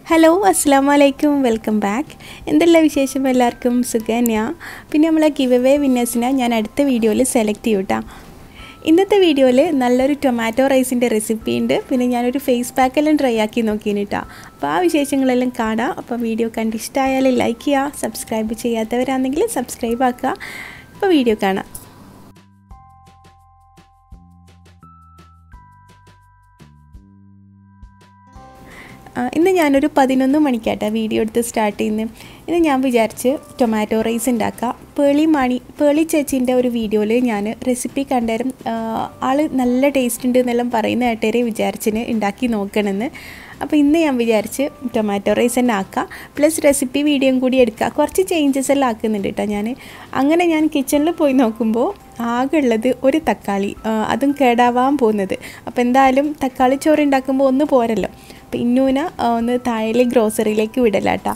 Hello അസ്സാം വലൈക്കും welcome back എന്തെല്ലാം വിശേഷം എല്ലാവർക്കും സുഖന്യ പിന്നെ നമ്മളെ ഗിവ് അവേ വിന്നേഴ്സിനെ ഞാൻ അടുത്ത വീഡിയോയിൽ സെലക്ട് ചെയ്യും കേട്ടോ ഇന്നത്തെ വീഡിയോയിൽ നല്ലൊരു ടൊമാറ്റോ റൈസിൻ്റെ റെസിപ്പി ഉണ്ട് പിന്നെ ഞാനൊരു ഫേസ് പാക്കെല്ലാം ട്രൈ ആക്കി നോക്കിയിന് കേട്ടോ അപ്പോൾ ആ വിശേഷങ്ങളെല്ലാം കാണാം അപ്പോൾ വീഡിയോ കണ്ട് ഇഷ്ടമായാൽ ലൈക്ക് ചെയ്യുക സബ്സ്ക്രൈബ് ചെയ്യാത്തവരാണെങ്കിൽ സബ്സ്ക്രൈബ് ആക്കുക അപ്പോൾ വീഡിയോ കാണാം ഇന്ന് ഞാനൊരു പതിനൊന്ന് മണിക്കാട്ടോ വീഡിയോ എടുത്ത് സ്റ്റാർട്ട് ചെയ്യുന്നത് ഇന്ന് ഞാൻ വിചാരിച്ച് ടൊമാറ്റോ റൈസ് ഉണ്ടാക്കാം പേളി മണി പേളി ചേച്ചീൻ്റെ ഒരു വീഡിയോയിൽ ഞാൻ റെസിപ്പി കണ്ടേരം ആൾ നല്ല ടേസ്റ്റ് ഉണ്ട് എന്നെല്ലാം പറയുന്ന കേട്ടേരെ വിചാരിച്ചിന് ഉണ്ടാക്കി നോക്കണമെന്ന് അപ്പോൾ ഇന്ന് ഞാൻ വിചാരിച്ച് ടൊമാറ്റോ റൈസ് തന്നെ ആക്കാം പ്ലസ് റെസിപ്പി വീഡിയോയും കൂടി എടുക്കുക കുറച്ച് ചേഞ്ചസ് എല്ലാം ആക്കുന്നുണ്ട് കേട്ടോ ഞാൻ അങ്ങനെ ഞാൻ കിച്ചണിൽ പോയി നോക്കുമ്പോൾ ആകെ ഉള്ളത് ഒരു തക്കാളി അതും കേടാവാൻ പോകുന്നത് അപ്പോൾ എന്തായാലും തക്കാളി ചോറ് ഉണ്ടാക്കുമ്പോൾ ഒന്ന് പോരല്ലോ അപ്പോൾ ഇന്നൂന ഒന്ന് താഴെ ഗ്രോസറിയിലേക്ക് വിടലാട്ടാ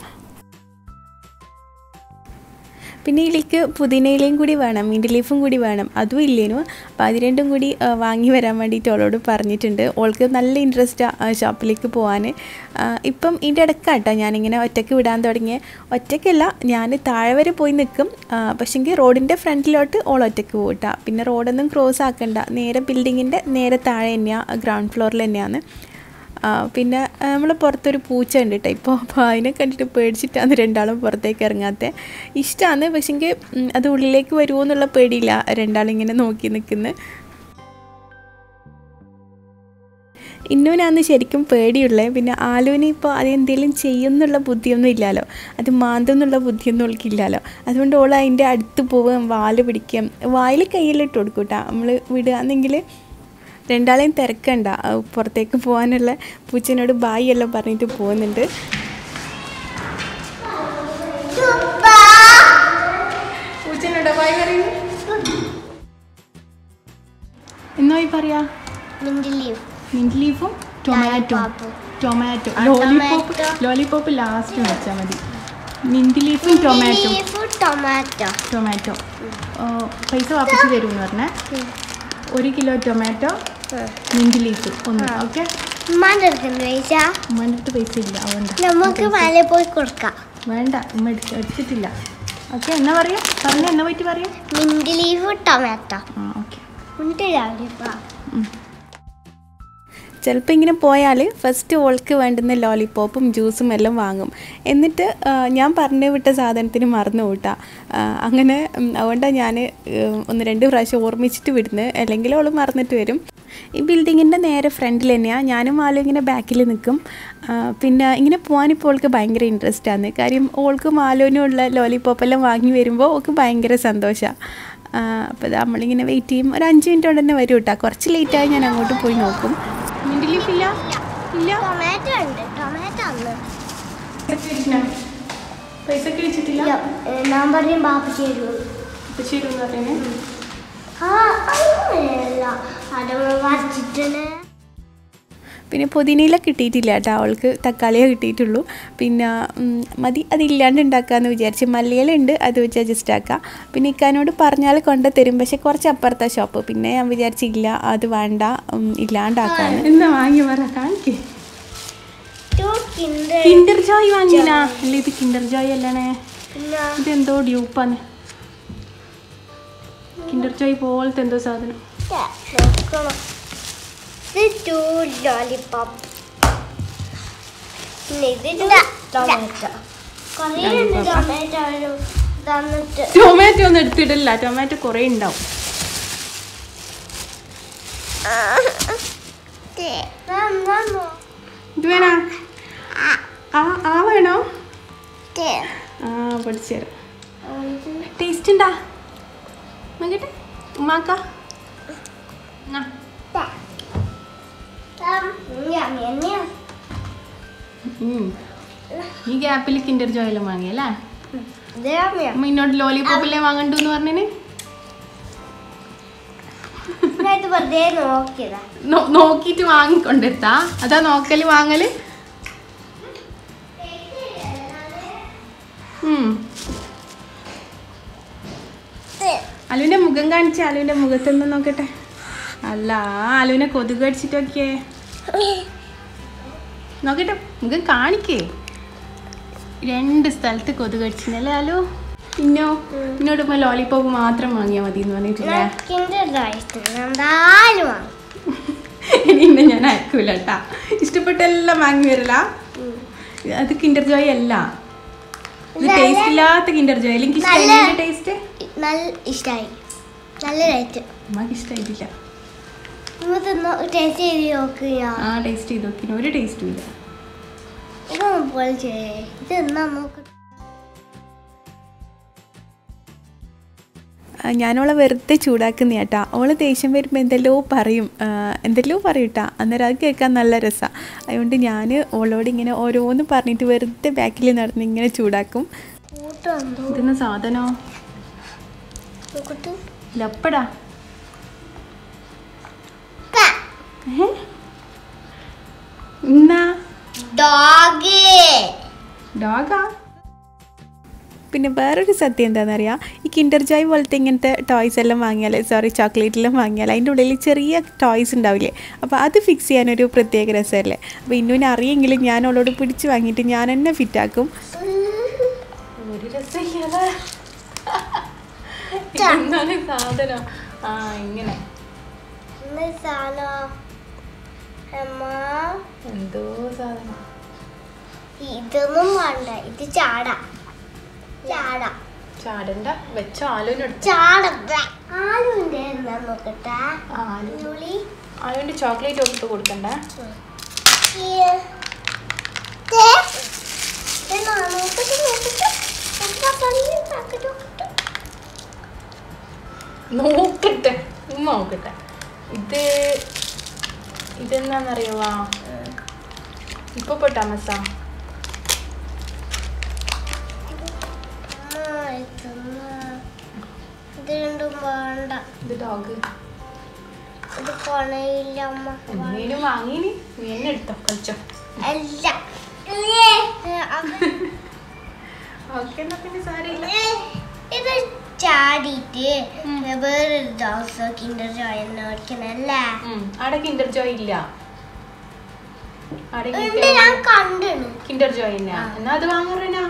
പിന്നെ ഇതിലേക്ക് പുതിനയിലയും കൂടി വേണം മിൻറ്റ് ലീഫും കൂടി വേണം അതും ഇല്ലേനു അപ്പോൾ അത് രണ്ടും കൂടി വാങ്ങി വരാൻ വേണ്ടിയിട്ട് അവളോട് പറഞ്ഞിട്ടുണ്ട് ഓൾക്ക് നല്ല ഇൻട്രസ്റ്റാണ് ഷോപ്പിലേക്ക് പോകാൻ ഇപ്പം ഇതിൻ്റെ ഇടക്കാട്ടോ ഞാനിങ്ങനെ ഒറ്റയ്ക്ക് വിടാൻ തുടങ്ങിയ ഒറ്റയ്ക്കല്ല ഞാൻ താഴെ വരെ പോയി നിൽക്കും പക്ഷേങ്കിൽ റോഡിൻ്റെ ഫ്രണ്ടിലോട്ട് ഓൾ ഒറ്റയ്ക്ക് പോകട്ടാ പിന്നെ റോഡൊന്നും ക്രോസ് ആക്കണ്ട നേരെ ബിൽഡിങ്ങിൻ്റെ നേരെ താഴെ തന്നെയാണ് ഗ്രൗണ്ട് ഫ്ലോറിൽ തന്നെയാണ് പിന്നെ നമ്മൾ പുറത്തൊരു പൂച്ച ഉണ്ട് കേട്ടോ ഇപ്പോൾ അപ്പോൾ അതിനെ കണ്ടിട്ട് പേടിച്ചിട്ടാണ് രണ്ടാളും പുറത്തേക്ക് ഇറങ്ങാത്തത് ഇഷ്ടമാണ് പക്ഷെങ്കിൽ അത് ഉള്ളിലേക്ക് വരുമോ എന്നുള്ള പേടിയില്ല രണ്ടാളിങ്ങനെ നോക്കി നിൽക്കുന്നത് ഇന്നുവിനാന്ന് ശരിക്കും പേടിയുള്ളത് പിന്നെ ആലുവിന് ഇപ്പോൾ അതെന്തെങ്കിലും ചെയ്യുന്നുള്ള ബുദ്ധിയൊന്നും ഇല്ലല്ലോ അത് മാന്തെന്നുള്ള ബുദ്ധിയൊന്നും ഓൾക്കില്ലല്ലോ അതുകൊണ്ട് ഓൾ അതിൻ്റെ അടുത്ത് പോവുകയും വാല് പിടിക്കുകയും വായിൽ കയ്യിലിട്ട് കൊടുക്കും കേട്ടോ നമ്മൾ വിടുകയാണെങ്കിൽ രണ്ടാളെയും തിരക്കണ്ട പുറത്തേക്ക് പോകാനുള്ള പൂച്ചനോട് ബായി എല്ലാം പറഞ്ഞിട്ട് പോകുന്നുണ്ട് പൂച്ചനോടോ ബായ് പറയുന്നു എന്നോയി പറയാ മിൻറ്റ് ലീഫും tomato tomato lollipop lollipop last വെച്ചാൽ മതി മിൻറ്റ് ലീഫും ടൊമാറ്റോ ടൊമാറ്റോ ടൊമാറ്റോ പൈസ വാപ്പസ് തരുമെന്ന് പറഞ്ഞേ ഒരു കിലോ ടൊമാറ്റോ മിൻറ്റ് ലീഫ് ഒന്ന് ഓക്കെ ഉമ്മാൻ്റെ അടുത്ത് പൈസ ഉമ്മൻ്റെ അടുത്ത് പൈസ ഇല്ല അതുകൊണ്ട് നമുക്ക് മല പോയി കൊടുക്കാം വേണ്ട ഉമ്മ എടുത്ത് എടുത്തിട്ടില്ല ഓക്കെ എന്നാ പറയാ പറഞ്ഞ എന്നാ പോയിട്ട് പറയാം മിൻറ്റ് ലീഫ് ടൊമാറ്റോ ആ ഓക്കെ ഉണ്ട് രാവിലെ ചിലപ്പോൾ ഇങ്ങനെ പോയാൽ ഫസ്റ്റ് ഓൾക്ക് വേണ്ടുന്ന ലോലിപോപ്പും ജ്യൂസും എല്ലാം വാങ്ങും എന്നിട്ട് ഞാൻ പറഞ്ഞു വിട്ട സാധനത്തിന് മറന്നു കൂട്ടാ അങ്ങനെ അതുകൊണ്ടാണ് ഞാൻ ഒന്ന് രണ്ട് പ്രാവശ്യം ഓർമ്മിച്ചിട്ട് വിടുന്നത് അല്ലെങ്കിൽ അവൾ മറന്നിട്ട് വരും ഈ ബിൽഡിങ്ങിൻ്റെ നേരെ ഫ്രണ്ടിൽ തന്നെയാണ് ഞാനും ആളും ഇങ്ങനെ ബാക്കിൽ നിൽക്കും പിന്നെ ഇങ്ങനെ പോകാനിപ്പോൾ ഓൾക്ക് ഭയങ്കര ഇൻട്രസ്റ്റ് ആണ് കാര്യം ഓൾക്കും ആലോനും ഉള്ള ലോലിപോപ്പെല്ലാം വാങ്ങി വരുമ്പോൾ ഓൾക്ക് ഭയങ്കര സന്തോഷമാണ് അപ്പോൾ നമ്മളിങ്ങനെ വെയിറ്റ് ചെയ്യും ഒരു അഞ്ച് മിനിറ്റ് കൊണ്ട് തന്നെ വരും കേട്ടോ കുറച്ച് ലേറ്റായി ഞാൻ അങ്ങോട്ട് പോയി നോക്കും മിൻറ്റ് ലീഫ് ഇല്ല ഇല്ല ടൊമാറ്റോ ഉണ്ട് ടൊമാറ്റോ ആണ് പൈസ ഒക്കെ വെച്ചിട്ടില്ല ഞാൻ പറയും ബാപ്പ ചേരുള്ളൂ അപ്പോൾ ശരി എന്ന് പറയുന്നത് ആ അങ്ങനെയല്ല അവിടെ വച്ചിട്ടേ പിന്നെ പുതിനയില കിട്ടിയിട്ടില്ല കേട്ടോ അവൾക്ക് തക്കാളിയെ കിട്ടിയിട്ടുള്ളൂ പിന്നെ മതി അതില്ലാണ്ട് ഉണ്ടാക്കാമെന്ന് വിചാരിച്ച് മല്ലിയില ഉണ്ട് അത് വെച്ച് അഡ്ജസ്റ്റ് ആക്കാം പിന്നെ ഇക്കാനോട് പറഞ്ഞാൽ കൊണ്ട് തരും പക്ഷെ കുറച്ച് അപ്പുറത്തെ ഷോപ്പ് പിന്നെ ഞാൻ വിചാരിച്ചില്ല അത് വേണ്ട ഇല്ലാണ്ടാക്കാന്ന് എന്നാ വാങ്ങി പറ കാണിക്കേ കിൻഡർ ജോയ് വാങ്ങിനാ അല്ല ഇത് കിൻഡർ ജോയ് അല്ലാണേ പിന്നെ ഇതെന്തോ ഡ്യൂപ്പാണ് കിൻഡർ ജോയ് പോലത്തെ എന്തോ സാധനം നോക്കണം ഇത് ടു ലോലിപോപ്പ് പിന്നെ ഇത് ടൊമാറ്റോ കുറേ ഉണ്ട് ടൊമാറ്റോ തന്നിട്ട് ടൊമാറ്റോ ഒന്നും എടുത്തിട്ടില്ല ടൊമാറ്റോ കുറേ ഉണ്ടാവും ഇത് വേണോ ആ ആ വേണോ ആ പഠിച്ചു തരാം ടേസ്റ്റ് ഉണ്ടാ നോക്കട്ടെ ഉമ്മാക്ക ആ. ഉം. ഈ ഗ്യാപ്പിൽ കിൻഡർ ജോയിലും വാങ്ങിയല്ലേ അമ്മ ഇന്നോട് ലോലിപോപ്പല്ലേ വാങ്ങണ്ടു എന്ന് പറഞ്ഞിന് ഇത് വെറുതെ നോക്കിയതാ നോ- നോക്കിയിട്ട് വാങ്ങിക്കൊണ്ടെത്താ അതാ നോക്കല് വാങ്ങല് ഉം. അലുവിന്റെ മുഖം കാണിച്ച അലുവിന്റെ മുഖത്തൊന്ന് നോക്കട്ടെ അല്ല അലുവിനെ കൊതുക് അടിച്ചിട്ടൊക്കെ നോക്കട്ടെ മുഖം കാണിക്കേ രണ്ട് സ്ഥലത്ത് കൊതുക് കടിച്ചിനല്ലേ ഹലോ ഇന്നോ എന്നോട് ഇപ്പോൾ ലോലിപോപ്പ് മാത്രം വാങ്ങിയാൽ മതി എന്ന് പറഞ്ഞിട്ടില്ലേ കിൻഡർ ജോയ്സ് എന്തായാലും വാങ്ങും ഇനി ഇന്നെ ഞാൻ അയക്കൂല കേട്ടാ ഇഷ്ടപ്പെട്ടെല്ലാം വാങ്ങി വരല അത് കിൻഡർ ജോയ് അല്ല ഇത് ടേസ്റ്റ് ഇല്ലാത്ത കിൻഡർ ജോയ് എനിക്ക് നല്ല- ഇഷ്ടമായി ടേസ്റ്റ് നല്ല ഇഷ്ടമായി നല്ല റേറ്റ് അമ്മക്ക് ഇഷ്ടമായിട്ടില്ല നമ്മൾ തിന്ന് ടേസ്റ്റ് ചെയ്ത് നോക്കുക ആ ടേസ്റ്റ് ചെയ്ത് നോക്കിന് ഒരു ടേസ്റ്റും ഇല്ല ഇതൊന്നും പോലെ ചെയ്യേ ഇത് എന്നാ നോക്ക് ആ, ഞാനോളെ വെറുതെ ചൂടാക്കുന്ന കേട്ടാ ഓള് ദേഷ്യം വരുമ്പോൾ എന്തെല്ലോ പറയും ആ, എന്തെല്ലോ പറയും കേട്ടാ അന്നേരം അത് കേൾക്കാൻ നല്ല രസമാണ് അതുകൊണ്ട് ഞാൻ ഓളോട് ഇങ്ങനെ ഓരോന്ന് പറഞ്ഞിട്ട് വെറുതെ ബാക്കിൽ നടന്ന് ഇങ്ങനെ ചൂടാക്കും കൂട്ടം എന്തോ ഇതെന്ന സാധനോ നോക്കട്ടെ ലപ്പടാ ഏ? എന്നാ ഡോഗ് ഡോഗാ പിന്നെ വേറൊരു സത്യം എന്താണെന്നറിയാം ഈ കിൻഡർ ജോയ് പോലത്തെ ഇങ്ങനത്തെ ടോയ്സ് എല്ലാം വാങ്ങിയാൽ സോറി ചോക്ലേറ്റെല്ലാം വാങ്ങിയാൽ അതിൻ്റെ ഉള്ളിൽ ചെറിയ ടോയ്സ് ഉണ്ടാവില്ലേ അപ്പോൾ അത് ഫിക്സ് ചെയ്യാനൊരു പ്രത്യേക രസമല്ലേ അപ്പോൾ ഇന്നുവിനെ അറിയെങ്കിലും ഞാൻ അവളോട് പിടിച്ച് വാങ്ങിയിട്ട് ഞാൻ തന്നെ ഫിറ്റാക്കും ഒരു രസമില്ലാതെ സാധനം ആ ഇങ്ങനെ എന്ത് സാധനം അമ്മ എന്തോ സാധനം ഇതൊന്നും വേണ്ട ഇത് ചാട ചാട ചാടണ്ട വെച്ച ആലോനെടുത്ത് ചാട ആലുവിന്റെ എന്താ നോക്കട്ടെ ആലു ഉള്ളി ആലോൻ്റെ ചോക്ലേറ്റ് ഒട്ട് കൊടുക്കണ്ടേ നോക്കട്ടെ ഉമ്മ നോക്കട്ടെ ഇത് ഇതെന്താണെന്നറിയവാ ഇപ്പൊ പൊട്ടാമസ ഇത് രണ്ടും വേണ്ട ഇത് ഡോഗ് ഇത് കൊണയില്ല അമ്മ എന്തിനേലും വാങ്ങിനി നീ എന്നെ എടുത്തോ കളിച്ചോ അല്ല ഏ, അത് ഓക്കെ എന്നാ പിന്നെ സാരമില്ല ഇത് ചാടിയിട്ട് വേറൊരു ദിവസം കിൻഡർ ജോയ് നോക്കണല്ലേ അവിടെ കിൻഡർ ജോയ് ഇല്ല അവിടെ ഉണ്ട് ഞാൻ കണ്ടിണ് കിൻഡർ ജോയ് തന്നെ എന്നാ അത് വാങ്ങറനാ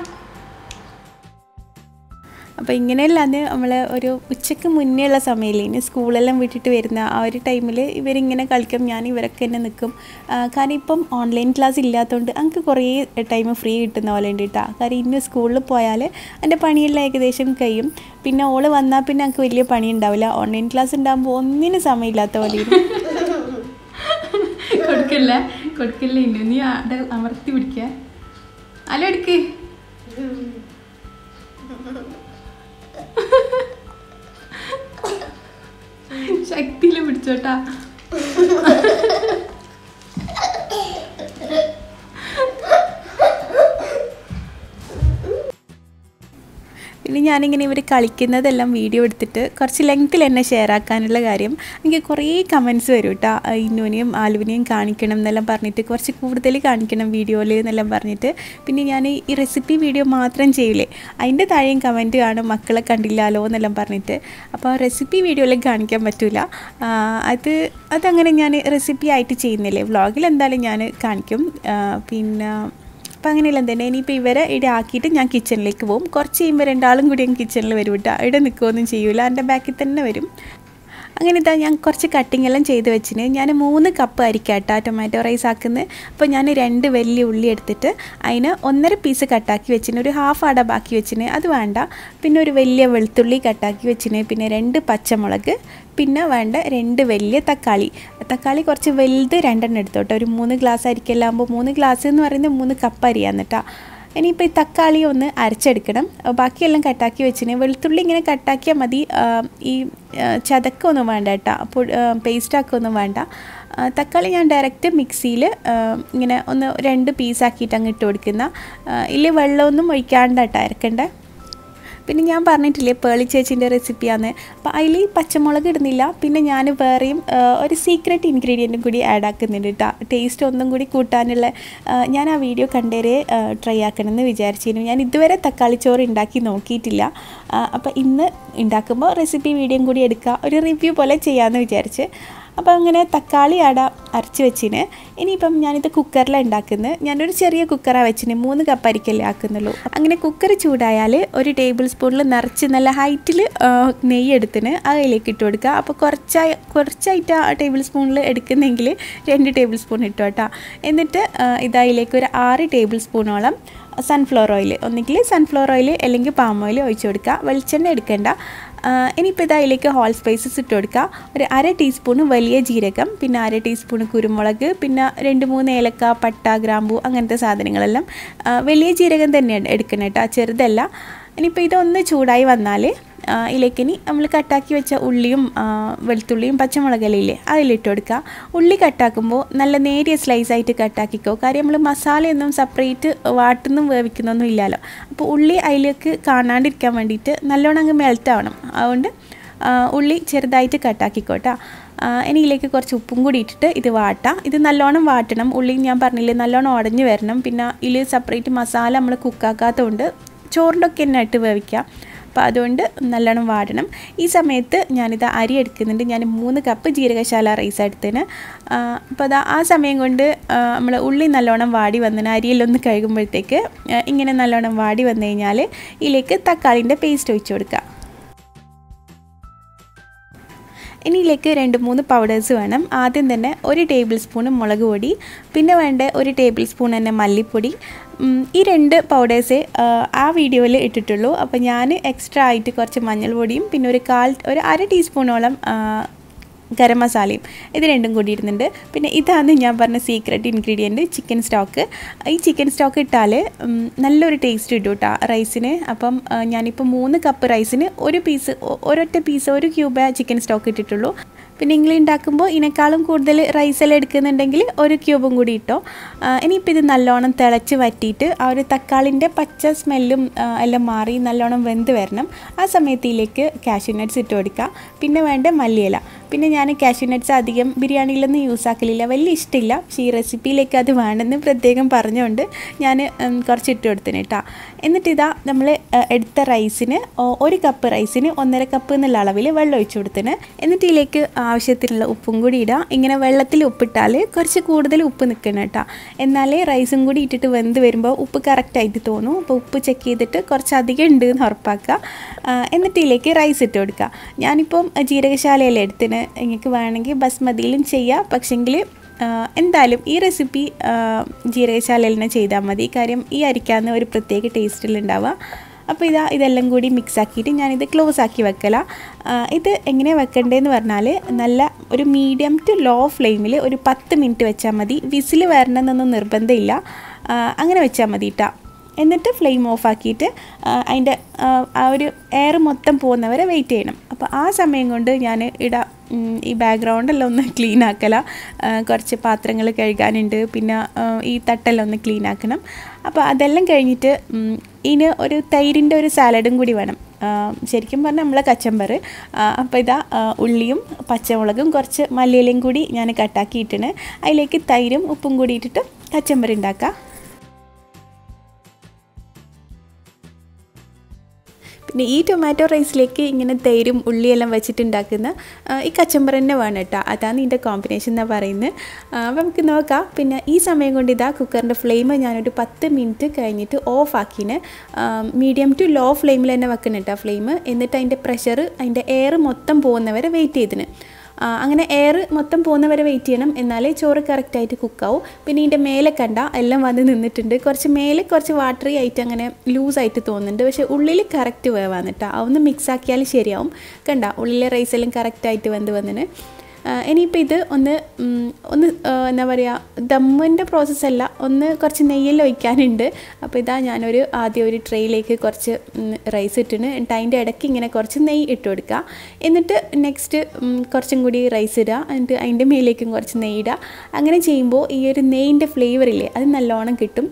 അപ്പോൾ ഇങ്ങനെയല്ലാന്ന് നമ്മൾ ഒരു ഉച്ചയ്ക്ക് മുന്നേ ഉള്ള സമയമില്ലേ ഇനി സ്കൂളെല്ലാം വിട്ടിട്ട് വരുന്ന ആ ഒരു ടൈമിൽ ഇവരിങ്ങനെ കളിക്കും ഞാൻ ഇവരൊക്കെ തന്നെ നിൽക്കും ആ, കാരണം ഇപ്പം ഓൺലൈൻ ക്ലാസ് ഇല്ലാത്തതുകൊണ്ട് എനിക്ക് കുറേ ടൈം ഫ്രീ കിട്ടുന്ന പോലെ ഉണ്ട് കേട്ടോ കാരണം ഇന്ന് സ്കൂളിൽ പോയാൽ എൻ്റെ പണിയെല്ലാം ഏകദേശം കഴിയും പിന്നെ ഓള് വന്നാൽ പിന്നെ എനിക്ക് വലിയ പണി ഉണ്ടാവില്ല ഓൺലൈൻ ക്ലാസ് ഉണ്ടാകുമ്പോൾ ഒന്നിനും സമയമില്ലാത്ത പോലെ ഇരിക്കും. കൊടുക്കല്ല കൊടുക്കല്ല ഇന്നു നീ അവിടെ അമർത്തി പിടിക്കുക അല്ല എടുക്ക് ശക്തിയില് പിടിച്ചോട്ടാ പിന്നെ ഞാനിങ്ങനെ ഇവർ കളിക്കുന്നതെല്ലാം വീഡിയോ എടുത്തിട്ട് കുറച്ച് ലെങ്ത്തിൽ എന്നെ ഷെയർ ആക്കാനുള്ള കാര്യം എനിക്ക് കുറേ കമൻസ് വരും കേട്ടോ ഇന്നുവിനെയും ആലുവിനെയും കാണിക്കണം എന്നെല്ലാം പറഞ്ഞിട്ട് കുറച്ച് കൂടുതൽ കാണിക്കണം വീഡിയോയിൽ എന്നെല്ലാം പറഞ്ഞിട്ട് പിന്നെ ഞാൻ ഈ റെസിപ്പി വീഡിയോ മാത്രം ചെയ്യില്ലേ അതിൻ്റെ താഴെയും കമൻറ്റ് കാണും മക്കളെ കണ്ടില്ലാലോ എന്നെല്ലാം പറഞ്ഞിട്ട് അപ്പോൾ റെസിപ്പി വീഡിയോയിൽ കാണിക്കാൻ പറ്റില്ല അത് അതങ്ങനെ ഞാൻ റെസിപ്പി ആയിട്ട് ചെയ്യുന്നില്ലേ വ്ളോഗിൽ എന്തായാലും ഞാൻ കാണിക്കും ആ, പിന്നെ അപ്പം അങ്ങനെയല്ല തന്നെ ഇനിയിപ്പോൾ ഇവരെ ഇവിടെ ആക്കിയിട്ട് ഞാൻ കിച്ചണിലേക്ക് പോകും കുറച്ച് കഴിയുമ്പോൾ രണ്ടാളും കൂടി ഞാൻ കിച്ചണിൽ വരും കേട്ടോ ഇവിടെ നിൽക്കുകയൊന്നും ചെയ്യൂല എൻ്റെ ബാക്കിൽ തന്നെ വരും അങ്ങനെ ഇതാ ഞാൻ കുറച്ച് കട്ടിങ് എല്ലാം ചെയ്ത് വെച്ചിന് ഞാൻ മൂന്ന് കപ്പ് അരിക്കാട്ടാ ടൊമാറ്റോ റൈസ് ആക്കുന്നത് അപ്പോൾ ഞാൻ രണ്ട് വലിയ ഉള്ളി എടുത്തിട്ട് അതിന് ഒന്നര പീസ് കട്ടാക്കി വെച്ചിന് ഒരു ഹാഫ് അട ബാക്കി വെച്ചിന് അത് വേണ്ട പിന്നെ ഒരു വലിയ വെളുത്തുള്ളി കട്ടാക്കി വെച്ചിന് പിന്നെ രണ്ട് പച്ചമുളക് പിന്നെ വേണ്ട രണ്ട് വലിയ തക്കാളി തക്കാളി കുറച്ച് വലുത് രണ്ടെണ്ണം എടുത്തോട്ടെ ഒരു മൂന്ന് ഗ്ലാസ് അരിക്കെല്ലാം ആകുമ്പോൾ മൂന്ന് ഗ്ലാസ് എന്ന് പറയുന്നത് മൂന്ന് കപ്പ് അരിയാന്ന് കേട്ടോ ഇനിയിപ്പോൾ ഈ തക്കാളി ഒന്ന് അരച്ചെടുക്കണം അഹ് ബാക്കിയെല്ലാം കട്ടാക്കി വെച്ചിന് വെളുത്തുള്ളി ഇങ്ങനെ കട്ടാക്കിയാൽ മതി ആ, ഈ ആ, ചതക്കൊന്നും വേണ്ട കേട്ടോ അപ്പോൾ പേസ്റ്റാക്കൊന്നും വേണ്ട ആ, തക്കാളി ഞാൻ ഡയറക്റ്റ് മിക്സിയിൽ ഇങ്ങനെ ഒന്ന് രണ്ട് പീസാക്കിയിട്ട് അങ്ങ് ഇട്ട് കൊടുക്കുന്ന ഇല്ല വെള്ളമൊന്നും ഒഴിക്കാണ്ടാട്ടോ അരക്കണ്ടേ പിന്നെ ഞാൻ പറഞ്ഞിട്ടില്ലേ പേളി ചേച്ചിൻ്റെ റെസിപ്പിയാണ് അപ്പോൾ അതിൽ പച്ചമുളക് ഇടുന്നില്ല പിന്നെ ഞാൻ വേറെയും ആ, ഒരു സീക്രട്ട് ഇൻഗ്രീഡിയൻറ്റും കൂടി ആഡ് ആക്കുന്നുണ്ട് കേട്ടോ ടേസ്റ്റ് ഒന്നും കൂടി കൂട്ടാനുള്ള ആ, ഞാൻ ആ വീഡിയോ കണ്ടേരെ ട്രൈ ആക്കണമെന്ന് വിചാരിച്ചിരുന്നു ഞാൻ ഇതുവരെ തക്കാളി ചോറ് ഉണ്ടാക്കി നോക്കിയിട്ടില്ല അപ്പോൾ ഇന്ന് ഉണ്ടാക്കുമ്പോൾ റെസിപ്പി വീഡിയോയും കൂടി എടുക്കുക ഒരു റിവ്യൂ പോലെ ചെയ്യാമെന്ന് വിചാരിച്ച് അപ്പോൾ അങ്ങനെ തക്കാളി അട അരച്ച് വെച്ചിന് ഇനിയിപ്പം ഞാനിത് കുക്കറിലാണ് ഉണ്ടാക്കുന്നത് ഞാനൊരു ചെറിയ കുക്കറാണ് വെച്ചിന് മൂന്ന് കപ്പ് അരിക്കല്ലേ ആക്കുന്നുള്ളൂ അങ്ങനെ കുക്കർ ചൂടായാൽ ഒരു ടേബിൾ സ്പൂണിൽ നിറച്ച് നല്ല ഹൈറ്റിൽ നെയ്യ് എടുത്തിന് അതിലേക്ക് ഇട്ട് കൊടുക്കുക അപ്പോൾ കുറച്ചായി കുറച്ചായിട്ട് ആ ടേബിൾ സ്പൂണിൽ എടുക്കുന്നെങ്കിൽ രണ്ട് ടേബിൾ സ്പൂൺ ഇട്ടു കേട്ടോ എന്നിട്ട് ഇതതിലേക്ക് ഒരു ആറ് ടേബിൾ സ്പൂണോളം സൺഫ്ലവർ ഓയിൽ ഒന്നുകിൽ സൺഫ്ലവർ ഓയിൽ അല്ലെങ്കിൽ പാം ഓയിൽ ഒഴിച്ച് കൊടുക്കുക വെളിച്ചെണ്ണ എടുക്കേണ്ട ഇനിയിപ്പോൾ ഇത് അതിലേക്ക് ഹോൾ സ്പൈസസ് ഇട്ട് കൊടുക്കുക ഒരു അര ടീസ്പൂണ് വലിയ ജീരകം പിന്നെ അര ടീസ്പൂണ് കുരുമുളക് പിന്നെ രണ്ട് മൂന്ന് ഏലക്ക പട്ട ഗ്രാമ്പു അങ്ങനത്തെ സാധനങ്ങളെല്ലാം വലിയ ജീരകം തന്നെയാണ് എടുക്കണം കേട്ടോ ചെറുതല്ല ഇനിയിപ്പോൾ ഇതൊന്ന് ചൂടായി വന്നാൽ ഇതിലേക്കിനി നമ്മൾ കട്ടാക്കി വെച്ച ഉള്ളിയും വെളുത്തുള്ളിയും പച്ചമുളകെല്ലാം ഇല്ലേ അതിലിട്ട് കൊടുക്കുക ഉള്ളി കട്ടാക്കുമ്പോൾ നല്ല നേരിയ സ്ലൈസായിട്ട് കട്ടാക്കിക്കോ കാര്യം നമ്മൾ മസാലയൊന്നും സെപ്പറേറ്റ് വാട്ടുന്നും വേവിക്കുന്നൊന്നും ഇല്ലല്ലോ അപ്പോൾ ഉള്ളി അതിലേക്ക് കാണാണ്ടിരിക്കാൻ വേണ്ടിയിട്ട് നല്ലോണം അങ്ങ് മെൽറ്റ് ആവണം അതുകൊണ്ട് ഉള്ളി ചെറുതായിട്ട് കട്ടാക്കിക്കോട്ടാ ഇനി ഇതിലേക്ക് കുറച്ച് ഉപ്പും കൂടി ഇട്ടിട്ട് ഇത് വാട്ടാം ഇത് നല്ലോണം വാട്ടണം ഉള്ളി ഞാൻ പറഞ്ഞില്ലേ നല്ലോണം ഉടഞ്ഞു വരണം പിന്നെ ഇതിൽ സെപ്പറേറ്റ് മസാല നമ്മൾ കുക്കാക്കാത്തതുകൊണ്ട് ചോറിൻ്റെ ഒക്കെ തന്നെ ഇട്ട് വേവിക്കാം അപ്പോൾ അതുകൊണ്ട് നല്ലോണം വാടണം ഈ സമയത്ത് ഞാനിത് അരി എടുക്കുന്നുണ്ട് ഞാൻ മൂന്ന് കപ്പ് ജീരകശാല റൈസ് എടുത്തതിന് അപ്പോൾ അത് ആ സമയം കൊണ്ട് നമ്മൾ ഉള്ളി നല്ലോണം വാടി വന്നതിന് അരിയിലൊന്ന് കഴുകുമ്പോഴത്തേക്ക് ഇങ്ങനെ നല്ലോണം വാടി വന്നു കഴിഞ്ഞാൽ ഇതിലേക്ക് തക്കാളിൻ്റെ പേസ്റ്റ് ഒഴിച്ച് കൊടുക്കുക ഇനി ഇതിലേക്ക് രണ്ട് മൂന്ന് പൗഡേഴ്സ് വേണം ആദ്യം തന്നെ ഒരു ടേബിൾ സ്പൂൺ മുളക് പൊടി പിന്നെ വേണ്ട ഒരു ടേബിൾ സ്പൂൺ തന്നെ മല്ലിപ്പൊടി ഈ രണ്ട് പൗഡേഴ്സേ ആ വീഡിയോയിൽ ഇട്ടിട്ടുള്ളൂ അപ്പോൾ ഞാൻ എക്സ്ട്രാ ആയിട്ട് കുറച്ച് മഞ്ഞൾപ്പൊടിയും പിന്നെ ഒരു കാൽ ഒരു അര ടീസ്പൂണോളം ഗരം മസാലയും ഇത് രണ്ടും കൂടി ഇടുന്നുണ്ട് പിന്നെ ഇതാണ് ഞാൻ പറഞ്ഞ സീക്രട്ട് ഇൻഗ്രീഡിയൻറ്റ് ചിക്കൻ സ്റ്റോക്ക് ഈ ചിക്കൻ സ്റ്റോക്ക് ഇട്ടാൽ നല്ലൊരു ടേസ്റ്റ് കിട്ടും കേട്ടോ റൈസിന് അപ്പം ഞാനിപ്പോൾ മൂന്ന് കപ്പ് റൈസിന് ഒരു പീസ് ഒരൊറ്റ പീസ് ഒരു ക്യൂബ് ചിക്കൻ സ്റ്റോക്ക് ഇട്ടിട്ടുള്ളൂ പിന്നെ നിങ്ങൾ ഉണ്ടാക്കുമ്പോൾ ഇതിനേക്കാളും കൂടുതൽ റൈസെല്ലാം എടുക്കുന്നുണ്ടെങ്കിൽ ഒരു ക്യൂബും കൂടി ഇട്ടോ ഇനിയിപ്പോൾ ഇത് നല്ലോണം തിളച്ച് വറ്റിയിട്ട് ആ ഒരു തക്കാളിൻ്റെ പച്ച സ്മെല്ലും എല്ലാം മാറി നല്ലോണം വെന്ത് വരണം ആ സമയത്തിലേക്ക് കാഷ്യൂ നട്ട്സ് ഇട്ട് കൊടുക്കുക പിന്നെ വേണ്ട മല്ലിയില പിന്നെ ഞാൻ കാഷ്യൂ നട്ട്സ് അധികം ബിരിയാണിയിലൊന്നും യൂസ് ആക്കലില്ല വലിയ ഇഷ്ടമില്ല പക്ഷേ ഈ റെസിപ്പിയിലേക്ക് അത് വേണമെന്ന് പ്രത്യേകം പറഞ്ഞുകൊണ്ട് ഞാൻ കുറച്ച് ഇട്ട് കൊടുത്തിന് കേട്ടോ എന്നിട്ട് ഇതാ നമ്മൾ എടുത്ത റൈസിന് ഒരു കപ്പ് റൈസിന് ഒന്നര കപ്പ് എന്നുള്ള അളവിൽ വെള്ളം ഒഴിച്ചു കൊടുത്തിന് എന്നിട്ട് ഇതിലേക്ക് ആവശ്യത്തിനുള്ള ഉപ്പും കൂടി ഇടാം ഇങ്ങനെ വെള്ളത്തിൽ ഉപ്പിട്ടാൽ കുറച്ച് കൂടുതൽ ഉപ്പ് നിൽക്കണം കേട്ടോ എന്നാലേ റൈസും കൂടി ഇട്ടിട്ട് വെന്ത് വരുമ്പോൾ ഉപ്പ് കറക്റ്റായിട്ട് തോന്നും അപ്പോൾ ഉപ്പ് ചെക്ക് ചെയ്തിട്ട് കുറച്ച് അധികം ഉണ്ട് എന്ന് ഉറപ്പാക്കുക എന്നിട്ട് ഇതിലേക്ക് റൈസ് ഇട്ട് കൊടുക്കുക ഞാനിപ്പം ജീരകശാലയിൽ എടുത്തിന് നിങ്ങൾക്ക് വേണമെങ്കിൽ ബസ്മതിയിലും ചെയ്യാം പക്ഷെങ്കിൽ എന്തായാലും ഈ റെസിപ്പി ജീരകശാലയിൽ തന്നെ ചെയ്താൽ മതി കാര്യം ഈ അരിക്കാവുന്ന ഒരു പ്രത്യേക ടേസ്റ്റിലുണ്ടാവുക അപ്പോൾ ഇതാ ഇതെല്ലാം കൂടി മിക്സ് ആക്കിയിട്ട് ഞാനിത് ക്ലോസ് ആക്കി വെക്കല ഇത് എങ്ങനെ വെക്കേണ്ടതെന്ന് പറഞ്ഞാൽ നല്ല ഒരു മീഡിയം ടു ലോ ഫ്ലെയിമിൽ ഒരു പത്ത് മിനിറ്റ് വെച്ചാൽ മതി വിസിൽ വരണമെന്നൊന്നും നിർബന്ധമില്ല അങ്ങനെ വെച്ചാൽ മതി കേട്ടോ എന്നിട്ട് ഫ്ലെയിം ഓഫ് ആക്കിയിട്ട് അതിൻ്റെ ആ ഒരു എയർ മൊത്തം പോകുന്നവരെ വെയിറ്റ് ചെയ്യണം അപ്പോൾ ആ സമയം കൊണ്ട് ഞാൻ ഇട ഈ ബാക്ക്ഗ്രൗണ്ടെല്ലാം ഒന്ന് ക്ലീൻ ആക്കല കുറച്ച് പാത്രങ്ങൾ കഴുകാനുണ്ട് പിന്നെ ഈ തട്ടെല്ലാം ഒന്ന് ക്ലീൻ ആക്കണം അപ്പോൾ അതെല്ലാം കഴിഞ്ഞിട്ട് ഇതിന് ഒരു തൈരിൻ്റെ ഒരു സാലഡും കൂടി വേണം ശരിക്കും പറഞ്ഞാൽ നമ്മളെ കച്ചമ്പർ അപ്പോൾ ഇതാ ഉള്ളിയും പച്ചമുളകും കുറച്ച് മല്ലിയിലയും കൂടി ഞാൻ കട്ടാക്കിയിട്ടാണ് അതിലേക്ക് തൈരും ഉപ്പും കൂടി ഇട്ടിട്ട് കച്ചമ്പർ ഉണ്ടാക്കാം പിന്നെ ഈ ടൊമാറ്റോ റൈസിലേക്ക് ഇങ്ങനെ തൈരും ഉള്ളിയെല്ലാം വെച്ചിട്ടുണ്ടാക്കുന്ന ഈ കച്ചമ്പർ തന്നെ വേണം കേട്ടോ അതാണ് ഇതിൻ്റെ കോമ്പിനേഷൻ എന്നാണ് പറയുന്നത് അപ്പോൾ നമുക്ക് നോക്കാം പിന്നെ ഈ സമയം കൊണ്ട് ഇതാ കുക്കറിൻ്റെ ഫ്ലെയിം ഞാനൊരു പത്ത് മിനിറ്റ് കഴിഞ്ഞിട്ട് ഓഫ് ആക്കിന് മീഡിയം ടു ലോ ഫ്ലെയിമിൽ തന്നെ വെക്കണം കേട്ടോ ഫ്ലെയിം എന്നിട്ട് അതിൻ്റെ പ്രഷർ അതിൻ്റെ എയർ മൊത്തം പോകുന്നവരെ വെയിറ്റ് ചെയ്തിന് അങ്ങനെ എയർ മൊത്തം പോകുന്നവരെ വെയിറ്റ് ചെയ്യണം എന്നാലേ ചോറ് കറക്റ്റായിട്ട് കുക്കാവും പിന്നെ ഇതിൻ്റെ മേലെ കണ്ട എല്ലാം വന്ന് നിന്നിട്ടുണ്ട് കുറച്ച് മേലെ കുറച്ച് വാട്ടറി ആയിട്ട് അങ്ങനെ ലൂസായിട്ട് തോന്നുന്നുണ്ട് പക്ഷേ ഉള്ളിൽ കറക്റ്റ് വേവാന്നിട്ടാ അതൊന്ന് മിക്സ് ആക്കിയാൽ ശരിയാവും കണ്ട ഉള്ളിലെ റൈസ് എല്ലാം കറക്റ്റായിട്ട് വെന്ത് വന്നിന് ഇനിയിപ്പോൾ ഇത് ഒന്ന് ഒന്ന് എന്താ പറയുക ദമ്മിൻ്റെ പ്രോസസ്സല്ല ഒന്ന് കുറച്ച് നെയ്യെല്ലാം ഒഴിക്കാനുണ്ട് അപ്പോൾ ഇതാ ഞാനൊരു ആദ്യം ഒരു ട്രെയിലേക്ക് കുറച്ച് റൈസ് ഇട്ടിന് എന്നിട്ട് അതിൻ്റെ ഇടയ്ക്ക് ഇങ്ങനെ കുറച്ച് നെയ്യ് ഇട്ട് കൊടുക്കുക എന്നിട്ട് നെക്സ്റ്റ് കുറച്ചും കൂടി റൈസ് ഇടുക എന്നിട്ട് അതിൻ്റെ മേലേക്കും കുറച്ച് നെയ്യ് ഇടുക അങ്ങനെ ചെയ്യുമ്പോൾ ഈ ഒരു നെയ്യിൻ്റെ ഫ്ലേവറില്ലേ അത് നല്ലോണം കിട്ടും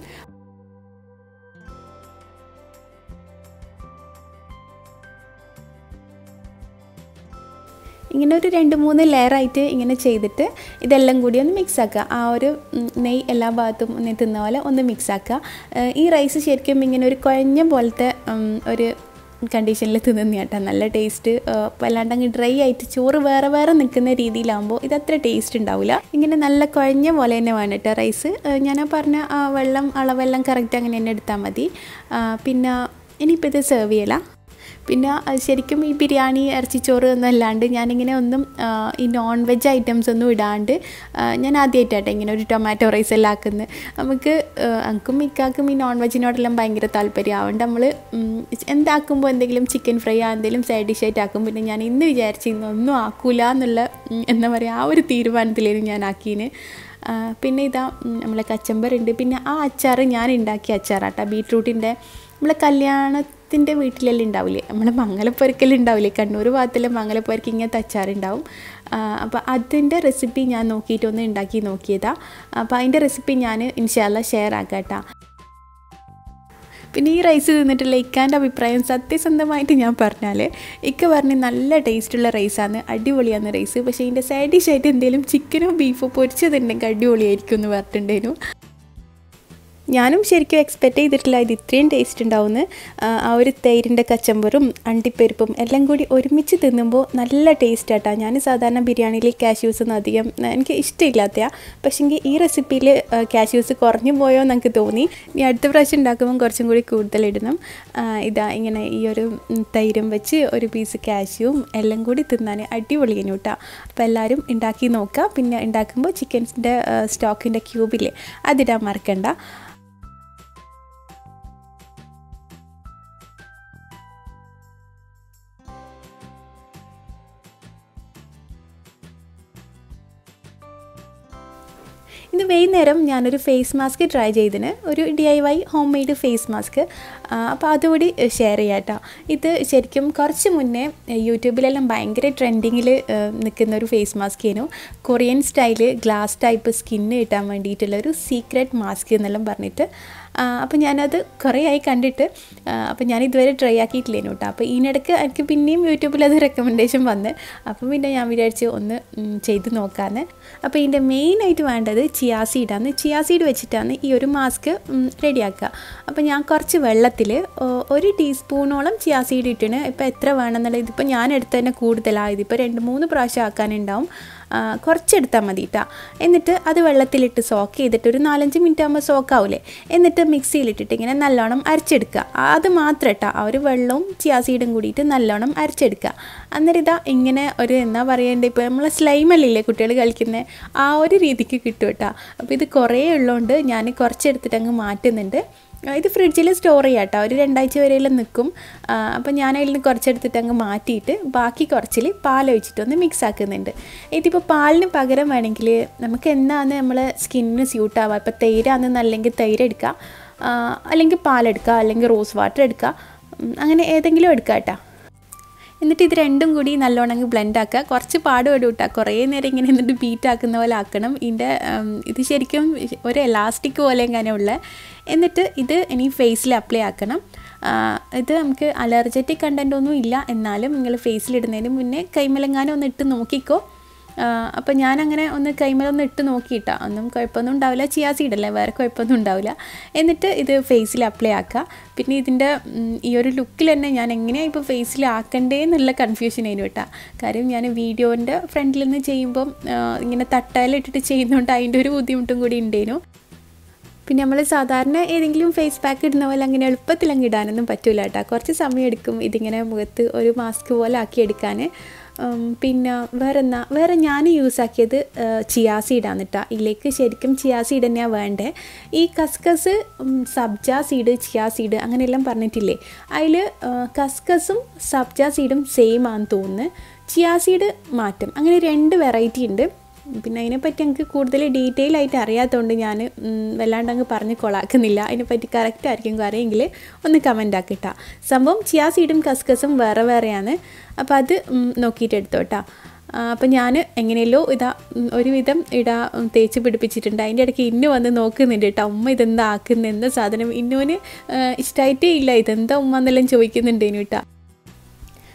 ഇങ്ങനെ ഒരു രണ്ട് മൂന്ന് ലെയറായിട്ട് ഇങ്ങനെ ചെയ്തിട്ട് ഇതെല്ലാം കൂടി ഒന്ന് മിക്സ് ആക്കുക ആ ഒരു നെയ്യ് എല്ലാ ഭാഗത്തും ഒന്ന് തിന്ന പോലെ ഒന്ന് മിക്സ് ആക്കുക ഈ റൈസ് ശരിക്കും ഇങ്ങനെ ഒരു കുഴഞ്ഞ പോലത്തെ ഒരു കണ്ടീഷനിൽ തിന്നുന്ന കേട്ടോ നല്ല ടേസ്റ്റ് വല്ലാണ്ട് അങ്ങ് ഡ്രൈ ആയിട്ട് ചോറ് വേറെ വേറെ നിൽക്കുന്ന രീതിയിലാകുമ്പോൾ ഇത് അത്ര ടേസ്റ്റ് ഉണ്ടാവില്ല ഇങ്ങനെ നല്ല കുഴഞ്ഞ പോലെ തന്നെ വേണം കേട്ടോ റൈസ് ഞാൻ പറഞ്ഞ ആ വെള്ളം അളവെല്ലാം കറക്റ്റ് അങ്ങനെ തന്നെ എടുത്താൽ മതി ആ, പിന്നെ ഇനിയിപ്പോൾ ഇത് സെർവ് ചെയ്യലാം പിന്നെ അത് ശരിക്കും ഈ ബിരിയാണി ഇറച്ചിച്ചോറ് ഒന്നും അല്ലാണ്ട് ഞാനിങ്ങനെ ഒന്നും ആ, ഈ നോൺ വെജ് ഐറ്റംസ് ഒന്നും ഇടാണ്ട് ആ, ഞാൻ ആദ്യമായിട്ടാട്ടെ ഇങ്ങനെ ഒരു ടൊമാറ്റോ റൈസ് എല്ലാം ആക്കുന്നത് നമുക്ക് എനിക്കും മിക്കാക്കും ഈ നോൺ വെജിനോടെല്ലാം ഭയങ്കര താല്പര്യം അതുകൊണ്ട് നമ്മൾ എന്താക്കുമ്പോൾ എന്തെങ്കിലും ചിക്കൻ ഫ്രൈ ആ എന്തെങ്കിലും സൈഡ് ഡിഷ് ആയിട്ട് ആക്കും പിന്നെ ഞാൻ ഇന്ന് വിചാരിച്ചു ഇന്നൊന്നും ആക്കൂല എന്നുള്ള ഉം, എന്താ പറയുക ആ ഒരു തീരുമാനത്തിലായിരുന്നു ഞാൻ ആക്കീന് ആ, പിന്നെ ഇതാ ഉം, നമ്മളെ കച്ചമ്പറുണ്ട് പിന്നെ ആ അച്ചാർ ഞാൻ ഉണ്ടാക്കിയ അച്ചാറാട്ടാ ബീട്രൂട്ടിൻ്റെ നമ്മളെ കല്യാണത്തിൻ്റെ വീട്ടിലെല്ലാം ഉണ്ടാവില്ലേ നമ്മളെ മംഗലപ്പൊരക്കെല്ലാം ഉണ്ടാവില്ലേ കണ്ണൂർ ഭാഗത്തെല്ലാം മംഗലപ്പൊരക്ക് ഇങ്ങനത്തെ അച്ചാറുണ്ടാവും അപ്പോൾ അതിൻ്റെ റെസിപ്പി ഞാൻ നോക്കിയിട്ടൊന്ന് ഉണ്ടാക്കി നോക്കിയതാ അപ്പോൾ അതിൻ്റെ റെസിപ്പി ഞാൻ ഇൻഷാല്ല ഷെയർ ആക്കാം കേട്ടോ പിന്നെ ഈ റൈസ് തിന്നിട്ടുള്ള ഇക്കാൻ്റെ അഭിപ്രായം സത്യസന്ധമായിട്ട് ഞാൻ പറഞ്ഞാൽ ഇക്ക പറഞ്ഞ് നല്ല ടേസ്റ്റുള്ള റൈസാണ് അടിപൊളിയാണ് റൈസ് പക്ഷേ ഇതിൻ്റെ സൈഡ് ഡിഷായിട്ട് എന്തെങ്കിലും ചിക്കനോ ബീഫോ പൊരിച്ചതുണ്ടെങ്കിൽ അടിപൊളിയായിരിക്കും എന്ന് പറഞ്ഞിട്ടുണ്ടായിരുന്നു ഞാനും ശരിക്കും എക്സ്പെക്റ്റ് ചെയ്തിട്ടില്ല ഇത് ഇത്രയും ടേസ്റ്റ് ഉണ്ടാവുമെന്ന് ആ, ആ ഒരു തൈരിൻ്റെ കച്ചമ്പറും അണ്ടിപ്പരിപ്പും എല്ലാം കൂടി ഒരുമിച്ച് തിന്നുമ്പോൾ നല്ല ടേസ്റ്റ് ആട്ടാ ഞാൻ സാധാരണ ബിരിയാണിയിൽ കാഷ്യൂസ് ഒന്നും അധികം ആ, എനിക്ക് ഇഷ്ടമില്ലാത്തയാ പക്ഷേങ്കിൽ ഈ റെസിപ്പിയിൽ കാഷ്യൂസ് കുറഞ്ഞു പോയോ എന്ന് എനിക്ക് തോന്നി ഇനി അടുത്ത പ്രാവശ്യം ഉണ്ടാക്കുമ്പോൾ കുറച്ചും കൂടി കൂടുതൽ ഇടണം ആ, ഇതാ ഇങ്ങനെ ഈ ഒരു ഉം, തൈരും വെച്ച് ഒരു പീസ് കാഷ്യൂവും എല്ലാം കൂടി തിന്നാൻ അടിപൊളിയാണ് കേട്ടോ അപ്പോൾ എല്ലാവരും ഉണ്ടാക്കി നോക്കുക പിന്നെ ഉണ്ടാക്കുമ്പോൾ ചിക്കൻസിൻ്റെ സ്റ്റോക്കിൻ്റെ ക്യൂബില്ലേ അതിടാൻ മറക്കണ്ട ഇന്ന് വൈകുന്നേരം ഞാനൊരു ഫേസ് മാസ്ക് ട്രൈ ചെയ്തിന് ഒരു D I Y home made face mask അപ്പോൾ അതുകൂടി ഷെയർ ചെയ്യാം കേട്ടോ ഇത് ശരിക്കും കുറച്ച് മുന്നേ യൂട്യൂബിലെല്ലാം ഭയങ്കര ട്രെൻഡിങ്ങിൽ നിൽക്കുന്ന ഒരു ഫേസ് മാസ്ക് ആയിരുന്നു Korean style glass type skin കിട്ടാൻ വേണ്ടിയിട്ടുള്ള ഒരു സീക്രട്ട് മാസ്ക് എന്നെല്ലാം പറഞ്ഞിട്ട് അപ്പോൾ ഞാനത് കുറേ ആയി കണ്ടിട്ട് അപ്പോൾ ഞാൻ ഇതുവരെ ട്രൈ ആക്കിയിട്ടില്ലേനു കേട്ടോ അപ്പോൾ ഇതിനിടയ്ക്ക് എനിക്ക് പിന്നെയും യൂട്യൂബിൽ അത് റെക്കമെൻഡേഷൻ വന്ന് അപ്പം പിന്നെ ഞാൻ വിചാരിച്ച് ഒന്ന് ഉം, ചെയ്ത് നോക്കാമെന്ന് അപ്പോൾ ഇതിൻ്റെ മെയിനായിട്ട് വേണ്ടത് ചിയാ സീഡാണ് ചിയാ സീഡ് വെച്ചിട്ടാണ് ഈ ഒരു മാസ്ക് റെഡിയാക്കുക അപ്പോൾ ഞാൻ കുറച്ച് വെള്ളത്തിൽ ഒരു ടീസ്പൂണോളം ചിയാ സീഡ് ഇട്ടിന് ഇപ്പോൾ എത്ര വേണമെന്നുള്ളത് ഇതിപ്പോൾ ഞാൻ എടുത്ത് തന്നെ കൂടുതലാണ് ഇതിപ്പോൾ രണ്ട് മൂന്ന് പ്രാവശ്യം ആക്കാനുണ്ടാവും ആ, കുറച്ചെടുത്താൽ മതി കേട്ടോ എന്നിട്ട് അത് വെള്ളത്തിലിട്ട് സോക്ക് ചെയ്തിട്ട് ഒരു നാലഞ്ച് മിനിറ്റ് ആകുമ്പോൾ സോക്കാവൂലേ എന്നിട്ട് മിക്സിയിലിട്ടിട്ട് ഇങ്ങനെ നല്ലോണം അരച്ചെടുക്കുക അത് മാത്രം കേട്ടോ ആ ഒരു വെള്ളവും ചിയാസീഡും കൂടിയിട്ട് നല്ലോണം അരച്ചെടുക്കുക അന്നേരം ഇതാ ഇങ്ങനെ ഒരു എന്താ പറയേണ്ടത് ഇപ്പോൾ നമ്മൾ സ്ലൈമല്ലേ കുട്ടികൾ കളിക്കുന്നത് ആ ഒരു രീതിക്ക് കിട്ടും കേട്ടോ അപ്പോൾ ഇത് കുറേ ഉള്ളതുകൊണ്ട് ഞാൻ കുറച്ചെടുത്തിട്ട് അങ്ങ് മാറ്റുന്നുണ്ട് ആ, ഇത് ഫ്രിഡ്ജിൽ സ്റ്റോർ ചെയ്യാം കേട്ടോ ഒരു രണ്ടാഴ്ച വരെയെല്ലാം നിൽക്കും അപ്പോൾ ഞാൻ അതിൽ നിന്ന് കുറച്ചെടുത്തിട്ട് അങ്ങ് മാറ്റിയിട്ട് ബാക്കി കുറച്ചിൽ പാലൊഴിച്ചിട്ടൊന്ന് മിക്സ് ആക്കുന്നുണ്ട് ഇതിപ്പോൾ പാലിന് പകരം വേണമെങ്കിൽ നമുക്ക് എന്താണ് നമ്മളെ സ്കിന്നിന് സ്യൂട്ടാവുക ഇപ്പോൾ തൈരാണെന്ന് അല്ലെങ്കിൽ തൈര് എടുക്കുക ആ, അല്ലെങ്കിൽ പാലെടുക്കുക അല്ലെങ്കിൽ റോസ് വാട്ടർ എടുക്കുക ഉം, അങ്ങനെ ഏതെങ്കിലും എടുക്കുക കേട്ടോ എന്നിട്ട് ഇത് രണ്ടും കൂടി നല്ലോണം അങ്ങ് ബ്ലെൻഡ് ആക്കുക കുറച്ച് പാടുപെടും കേട്ടോ കുറേ നേരം ഇങ്ങനെ എന്നിട്ട് ബീറ്റ് ആക്കുന്ന പോലെ ആക്കണം ഇതിൻ്റെ ഉം, ഇത് ശരിക്കും ഒരു എലാസ്റ്റിക് പോലെ എങ്ങനെ ഉള്ള എന്നിട്ട് ഇത് ഇനി ഫേസിൽ അപ്ലൈ ആക്കണം ആ, ഇത് നമുക്ക് അലർജറ്റിക് കണ്ടൻ്റ് ഒന്നും ഇല്ല എന്നാലും നിങ്ങൾ ഫേസിലിടുന്നതിന് മുന്നേ കൈമലങ്ങാനും ഒന്ന് ഇട്ട് നോക്കിക്കോ അപ്പോൾ ഞാനങ്ങനെ ഒന്ന് കൈമലൊന്ന് ഇട്ട് നോക്കിയിട്ടാ ഒന്നും കുഴപ്പമൊന്നും ഉണ്ടാവില്ല ചിയാ സീഡല്ലേ വേറെ കുഴപ്പമൊന്നും ഉണ്ടാവില്ല എന്നിട്ട് ഇത് ഫേസിൽ അപ്ലൈ ആക്കുക പിന്നെ ഇതിൻ്റെ ഉം, ഈ ഒരു ലുക്കിൽ തന്നെ ഞാൻ എങ്ങനെയാണ് ഇപ്പോൾ ഫേസിൽ ആക്കണ്ടേ എന്നുള്ള കൺഫ്യൂഷൻ ആയിരുന്നു കേട്ടോ കാര്യം ഞാൻ വീഡിയോൻ്റെ ഫ്രണ്ടിൽ നിന്ന് ചെയ്യുമ്പം ആ, ഇങ്ങനെ തട്ടാലിട്ടിട്ട് ചെയ്യുന്നതുകൊണ്ട് അതിൻ്റെ ഒരു ബുദ്ധിമുട്ടും കൂടി ഉണ്ടേനു പിന്നെ നമ്മൾ സാധാരണ ഏതെങ്കിലും ഫേസ് പാക്ക് ഇടുന്ന പോലെ അങ്ങനെ എളുപ്പത്തിൽ അങ്ങ് ഇടാനൊന്നും പറ്റില്ല കേട്ടോ കുറച്ച് സമയം എടുക്കും ഇതിങ്ങനെ മുഖത്ത് ഒരു മാസ്ക് പോലെ ആക്കിയെടുക്കാൻ ഉം, പിന്നെ വേറെ എന്നാ വേറെ ഞാൻ യൂസ് ആക്കിയത് ചിയാ സീഡാണ് കേട്ടോ ഇതിലേക്ക് ശരിക്കും ചിയാ സീഡ് തന്നെയാണ് വേണ്ടേ ഈ കസ്കസ് ഉം, സബ്ജ സീഡ് ചിയാ സീഡ് അങ്ങനെയെല്ലാം പറഞ്ഞിട്ടില്ലേ അതിൽ കസ്കസും സബ്ജ സീഡും സെയിം ആണെന്ന് തോന്നുന്നു ചിയാ സീഡ് മാറ്റും അങ്ങനെ രണ്ട് വെറൈറ്റി ഉണ്ട് പിന്നെ അതിനെപ്പറ്റി എനിക്ക് കൂടുതൽ ഡീറ്റെയിൽ ആയിട്ട് അറിയാത്തതുകൊണ്ട് ഞാൻ വല്ലാണ്ട് അങ്ങ് പറഞ്ഞ് കൊളാക്കുന്നില്ല അതിനെപ്പറ്റി കറക്റ്റ് ആയിരിക്കും അറിയെങ്കിൽ ഒന്ന് കമൻ്റ് ആക്കിട്ടാ സംഭവം ചിയാ സീഡും കസ്കസും വേറെ വേറെയാണ് അപ്പോൾ അത് ഉം, നോക്കിയിട്ട് എടുത്തോട്ടാ അപ്പോൾ ഞാൻ എങ്ങനെയല്ലോ ഇതാ ഉം, ഒരുവിധം ഇടാ ഉം, തേച്ച് പിടിപ്പിച്ചിട്ടുണ്ട് അതിൻ്റെ ഇടയ്ക്ക് ഇന്നു വന്ന് നോക്കുന്നുണ്ട് കേട്ടോ ഉമ്മ ഇതെന്താ ആക്കുന്നത് എന്താ സാധനം ഇന്നുവിന് ഇഷ്ടമായിട്ടേ ഇല്ല ഇതെന്താ ഉമ്മ എന്നെല്ലാം ചോദിക്കുന്നുണ്ടേനു കേട്ടോ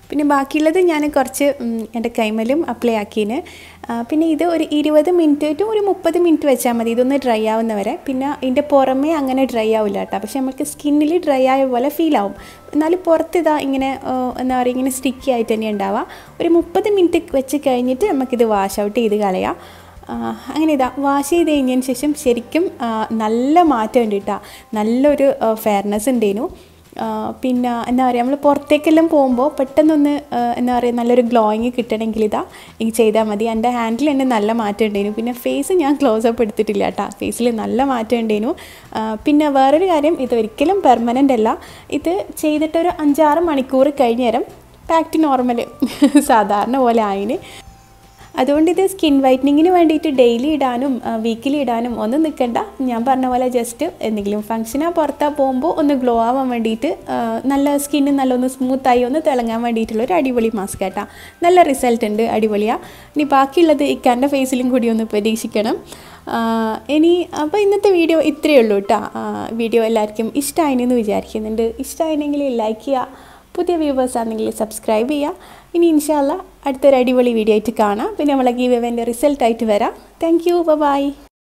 പിന്നെ ബാക്കിയുള്ളത് ഞാൻ കുറച്ച് ഉം, എൻ്റെ കൈമലും അപ്ലൈ ആക്കിന് ആ, പിന്നെ ഇത് ഒരു ഇരുപത് മിനിറ്റ് ടു ഒരു മുപ്പത് മിനിറ്റ് വെച്ചാൽ മതി ഇതൊന്ന് ഡ്രൈ ആവുന്നവരെ പിന്നെ ഇതിൻ്റെ പുറമേ അങ്ങനെ ഡ്രൈ ആവില്ല കേട്ടോ പക്ഷെ നമുക്ക് സ്കിന്നിൽ ഡ്രൈ ആയ പോലെ ഫീൽ ആവും എന്നാലും പുറത്ത് ഇതാ ഇങ്ങനെ ആ, എന്താ പറയുക ഇങ്ങനെ സ്റ്റിക്കി ആയിട്ട് തന്നെ ഉണ്ടാവുക ഒരു മുപ്പത് മിനിറ്റ് വെച്ച് കഴിഞ്ഞിട്ട് നമുക്കിത് വാഷ് ഔട്ട് ചെയ്ത് കളയാം ആ, അങ്ങനെ ഇതാ വാഷ് ചെയ്ത് കഴിഞ്ഞതിന് ശേഷം ശരിക്കും ആ, നല്ല മാറ്റം ഉണ്ട് കേട്ടോ നല്ലൊരു ഫെയർനെസ് ഉണ്ടേനു ആ, പിന്നെ എന്താ പറയുക നമ്മൾ പുറത്തേക്കെല്ലാം പോകുമ്പോൾ പെട്ടെന്നൊന്ന് ആ, എന്താ പറയുക നല്ലൊരു ഗ്ലോയിങ് കിട്ടണമെങ്കിൽ ഇതാ ഇത് ചെയ്താൽ മതി എൻ്റെ ഹാൻഡിൽ തന്നെ നല്ല മാറ്റം ഉണ്ടേനു പിന്നെ ഫേസ് ഞാൻ ക്ലോസ് അപ്പ് എടുത്തിട്ടില്ല കേട്ടോ ഫേസിൽ നല്ല മാറ്റം ഉണ്ടേനു ആ, പിന്നെ വേറൊരു കാര്യം ഇത് ഒരിക്കലും പെർമനൻ്റ് അല്ല ഇത് ചെയ്തിട്ടൊരു അഞ്ചാറ് മണിക്കൂർ കഴിഞ്ഞ നേരം ബാക്ക് ടു നോർമൽ സാധാരണ പോലെ ആയിന് അതുകൊണ്ട് ഇത് സ്കിൻ വൈറ്റനിങ്ങിന് വേണ്ടിയിട്ട് ഡെയിലി ഇടാനും വീക്കിലി ഇടാനും ഒന്നും നിൽക്കണ്ട ഞാൻ പറഞ്ഞ പോലെ ജസ്റ്റ് എന്തെങ്കിലും ഫംഗ്ഷനാ പുറത്താ പോകുമ്പോൾ ഒന്ന് ഗ്ലോ ആവാൻ വേണ്ടിയിട്ട് ആ, നല്ല സ്കിന്ന് നല്ലൊന്ന് സ്മൂത്തായി ഒന്ന് തിളങ്ങാൻ വേണ്ടിയിട്ടുള്ള ഒരു അടിപൊളി മാസ്ക് കേട്ടാ നല്ല റിസൾട്ട് ഉണ്ട് അടിപൊളിയാണ് ഇനി ബാക്കിയുള്ളത് ഇക്കാൻ്റെ ഫേസിലും കൂടി ഒന്ന് പ്രതീക്ഷിക്കണം ആ, ഇനി അപ്പോൾ ഇന്നത്തെ വീഡിയോ ഇത്രയേ ഉള്ളൂ കേട്ടോ വീഡിയോ എല്ലാവർക്കും ഇഷ്ടമായിനെന്ന് വിചാരിക്കുന്നുണ്ട് ഇഷ്ടമായിരുന്നെങ്കിൽ ലൈക്ക് ചെയ്യുക പുതിയ വ്യൂവേഴ്സ് ആണെങ്കിൽ സബ്സ്ക്രൈബ് ചെയ്യുക ഇനി ഇൻഷാല്ല അടുത്തൊരു അടിപൊളി വീഡിയോ ആയിട്ട് കാണാം പിന്നെ നമ്മളെ ഗീവ് എവൻ്റെ റിസൾട്ടായിട്ട് വരാം താങ്ക് യു ബൈ